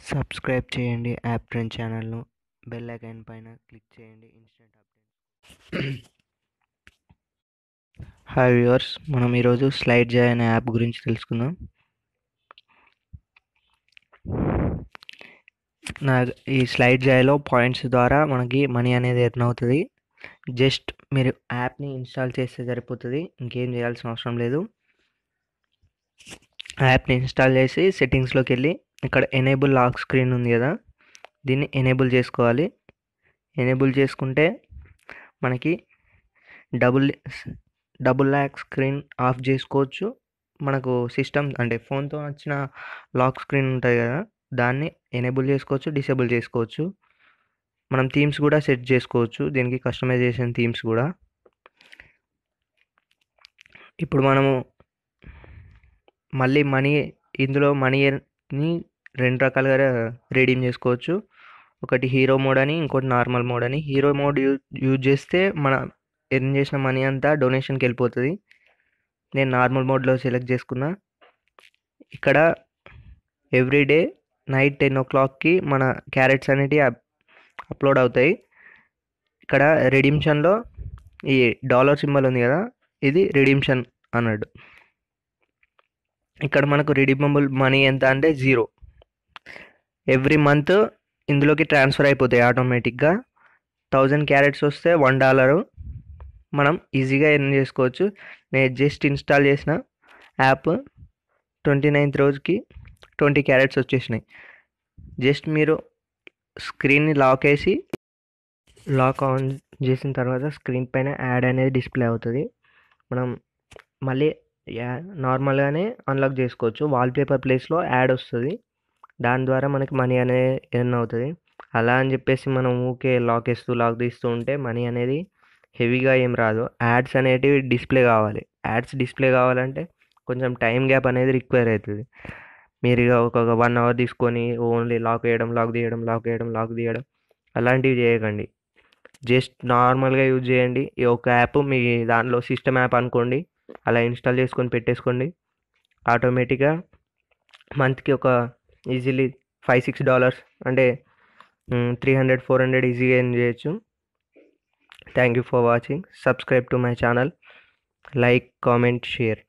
subscribe చేయండి app trend ఛానల్ను bell icon పైన క్లిక్ చేయండి ఇన్స్టెంట్ అప్డేట్స్ హాయ్ వ్యూవర్స్ మనం ఈరోజు స్లైడ్ జాయ్ అనే యాప్ గురించి తెలుసుకుందాం నా ఈ స్లైడ్ జాయ్లో పాయింట్స్ ద్వారా మనకి మనీ అనేది ఎర్న్ అవుతుంది జస్ట్ మీరు యాప్ని ఇన్స్టాల్ చేస్తే సరిపోతుంది ఇంకేం చేయాల్సిన అవసరం లేదు యాప్ని ఇన్స్టాల్ చేసి సెట్టింగ్స్లోకి వెళ్ళి ఇక్కడ ఎనేబుల్ లాక్ స్క్రీన్ ఉంది కదా దీన్ని ఎనేబుల్ చేసుకోవాలి ఎనేబుల్ చేసుకుంటే మనకి double double lock screen off చేసుకోవచ్చు మనకు సిస్టమ్ అంటే ఫోన్తో వచ్చిన లాక్ స్క్రీన్ ఉంటుంది కదా దాన్ని ఎనేబుల్ చేసుకోవచ్చు డిసేబుల్ చేసుకోవచ్చు మనం థీమ్స్ కూడా సెట్ చేసుకోవచ్చు దీనికి కస్టమైజేషన్ థీమ్స్ కూడా ఇప్పుడు మనము మళ్ళీ మనీ ఇందులో మనీని రెండు రకాలుగా రీడీమ్ చేసుకోవచ్చు ఒకటి హీరో మోడ్ అని ఇంకోటి నార్మల్ మోడ్ అని హీరో మోడ్ యూజ్ యూజ్ చేస్తే మన ఎర్న్ చేసిన మనీ అంతా డొనేషన్కి వెళ్ళిపోతుంది నేను నార్మల్ మోడ్లో సెలెక్ట్ చేసుకున్నా ఇక్కడ ఎవ్రీడే నైట్ టెన్ ఓ క్లాక్కి మన క్యారెట్స్ అనేటివి అప్లోడ్ అవుతాయి ఇక్కడ రిడీమ్షన్లో ఈ డాలర్ సింబల్ ఉంది కదా ఇది రిడీమ్షన్ అన్నాడు ఇక్కడ మనకు రిడీమబుల్ మనీ ఎంత అంటే జీరో ఎవ్రీ మంత్ ఇందులోకి ట్రాన్స్ఫర్ అయిపోతాయి ఆటోమేటిక్గా థౌజండ్ క్యారెట్స్ వస్తే వన్ డాలరు మనం ఈజీగా ఎర్న్ చేసుకోవచ్చు నేను జస్ట్ ఇన్స్టాల్ చేసిన యాప్ ట్వంటీ నైన్త్ రోజుకి ట్వంటీ క్యారెట్స్ వచ్చేసినాయి జస్ట్ మీరు స్క్రీన్ని లాక్ వేసి లాక్ ఆన్ చేసిన తర్వాత స్క్రీన్ పైన యాడ్ అనేది డిస్ప్లే అవుతుంది మనం మళ్ళీ యా నార్మల్గానే అన్లాక్ చేసుకోవచ్చు వాల్పేపర్ ప్లేస్లో యాడ్ వస్తుంది దాని ద్వారా మనకి మనీ అనేది ఎర్న్ అవుతుంది అలా అని చెప్పేసి మనం ఊకే లాక్ వేస్తూ లాక్ తీస్తూ ఉంటే మనీ అనేది హెవీగా ఏం రాదు యాడ్స్ అనేటివి డిస్ప్లే కావాలి యాడ్స్ డిస్ప్లే కావాలంటే కొంచెం టైం గ్యాప్ అనేది రిక్వైర్ అవుతుంది మీరు ఇక ఒక వన్ అవర్ తీసుకొని ఓన్లీ లాక్ వేయడం లాక్ తీయడం లాక్ వేయడం లాక్ తీయడం అలాంటివి చేయకండి జస్ట్ నార్మల్గా యూజ్ చేయండి ఈ ఒక యాప్ మీ దానిలో సిస్టమ్ యాప్ అనుకోండి అలా ఇన్స్టాల్ చేసుకొని పెట్టేసుకోండి ఆటోమేటిక్గా మంత్కి ఒక ఈజీలీ ఫైవ్ సిక్స్ డాలర్స్ అంటే త్రీ హండ్రెడ్ ఫోర్ హండ్రెడ్ ఈజీగా ఎర్న్ చేయొచ్చు thank you for watching subscribe to my channel like comment share